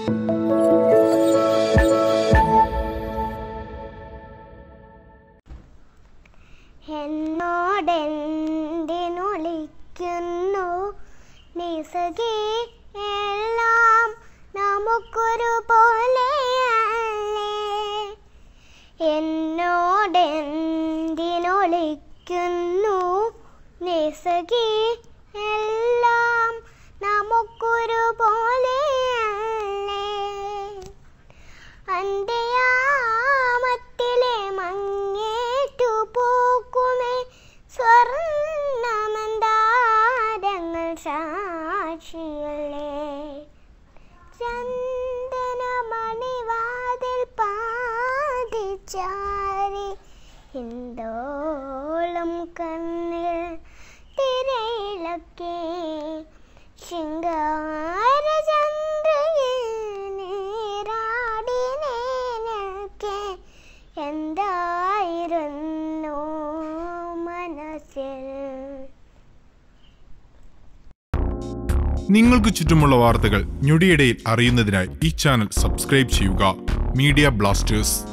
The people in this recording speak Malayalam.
എന്നോടെന്തിനൊളിക്കുന്നു നിസകി എല്ലാം നമുക്കൊരു പോലെയല്ലേ എന്നോടെന്തിനൊളിക്കുന്നു നിസകി എല്ലാം നമുക്കൊരു പോലെയല്ലേ അന്ത്യയാമത്തിലെ മങ്ങേറ്റു പൂക്കുമേ സ്വർണ്ണമന്താരങ്ങൾ സാക്ഷിയല്ലേ ചന്ദനമണിവാതിൽ പാതിച്ചാരി ഹിന്ദോളം കണ്ണിൽ തിരയിലൊക്കെ ശൃംഗാരചന്ദ്രയിൽ നീരാടിനേനൊക്കെ എന്തായിരുന്നു മനസ്സിൽ നിങ്ങൾക്ക് ചുറ്റുമുള്ള വാർത്തകൾ ഞൊടിയിടയിൽ അറിയുന്നതിനായി ഈ ചാനൽ സബ്സ്ക്രൈബ് ചെയ്യുക മീഡിയ ബ്ലാസ്റ്റേഴ്സ്